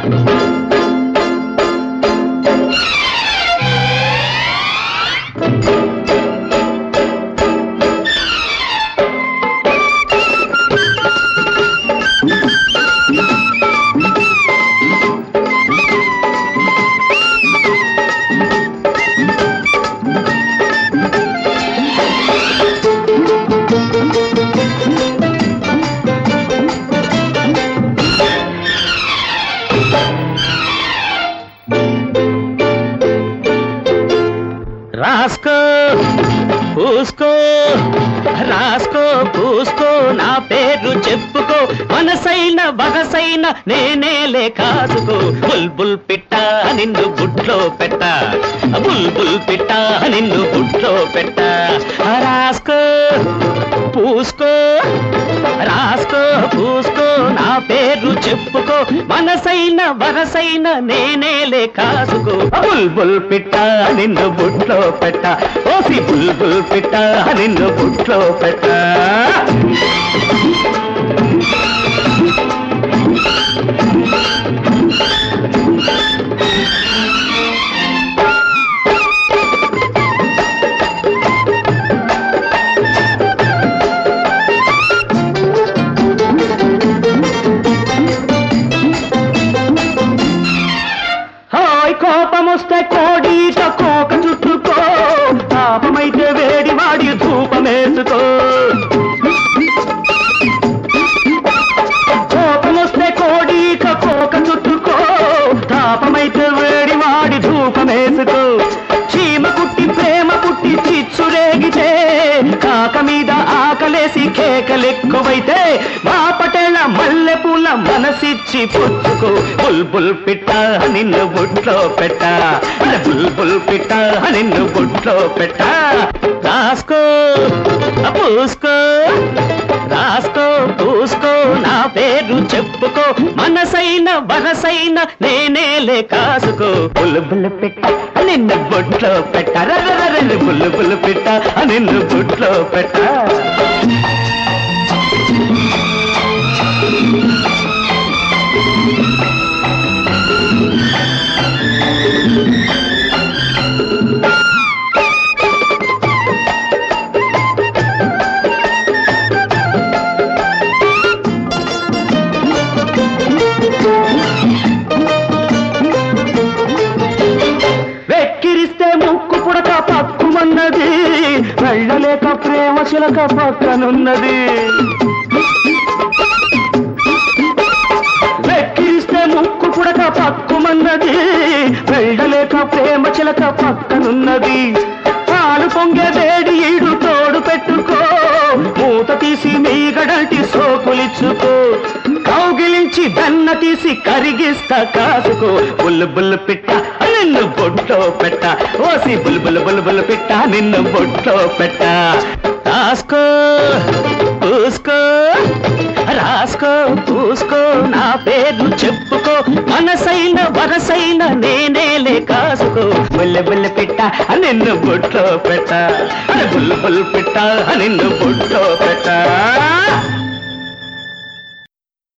రాసుకో పూసుకో రాసుకో పూసుకో నా పేరు చెప్పుకో మనసైన బగసైన నేనేలే కాసుకో బుల్బుల్ పిట్ట నిన్ను బుట్లో పెట్ట బుల్బుల్ పిట్ట నిన్ను బుట్లో పెట్ట రాసుకో పూసుకో రాసుకో పూసుకో నా పేరు చెప్పుకో మనసైన వరసైన నేనేలే కాసుకో బుల్బుల్ పిట్ట నిన్ను బుట్లో పెట్ట ఓసి బుల్బుల్ పిట్ట నిన్ను బుట్లో పెట్ట హాయ్ కోపమొస్తే కోడీట కోక చుట్టుకో పాపమైతే వేడి వాడి ధూపమేసుకో కోపమొస్తే కోడీట కోక చుట్టుకో తాపమైతే వేడి వాడి ధూపమేసుకో చీమ కుట్టి ప్రేమ పుట్టి చిచ్చు రేగితే కాక మీద ఆకలేసి కేకలెక్కువైతే మా పటేళ మల్లె పూల మనసిచ్చి పుచ్చుకో బుల్బుల్ పిట్ట నిన్ను బుట్లో పెట్ట అరే బుల్బుల్ పిట్ట నిన్ను బుట్లో పెట్ట రాసుకో పూసుకో రాసుకో పూసుకో నా పేరు చెప్పుకో మనసైన వరసైన నేనేలే కాసుకో బుల్బుల్ పిట్ట నిన్ను బొట్లో పెట్ట రర్రర్రర్ర బుల్బుల్ పిట్ట నిన్ను బొట్లో పెట్ట వెక్కిరిస్తే ముక్కు పుడక పక్కుమన్నది వెళ్ళలేక ప్రేమ చిలక పక్కనున్నది వెక్కిరిస్తే ముక్కు పుడక పక్కుమన్నది వెళ్ళలేక ప్రేమ చిలక పక్కనున్నది పాలు పొంగే వేడి ఈడు తోడు పెట్టుకో మూత తీసి మీగడంటి సోకులిచ్చుకో కౌగిలించి దన్న తీసి కరిగిస్తా కాసుకో బుల్లు బుల్లు పిట్ట నిన్ను బొట్లో పెట్ట ఓసి బుల్ బుల్ బుల్ బుల్ పిట్ట నిన్ను బొట్లో పెట్ట రాసుకో పూసుకో రాసుకో పూసుకో నా పేరు చెప్పుకో మనసైన వరసైన నేనేలే కాసుకో బుల్ల బుల్ల పిట్ట నిన్ను బొట్లో పెట్ట బుల్ బుల్ పిట్ట నిన్ను బొట్లో పెట్ట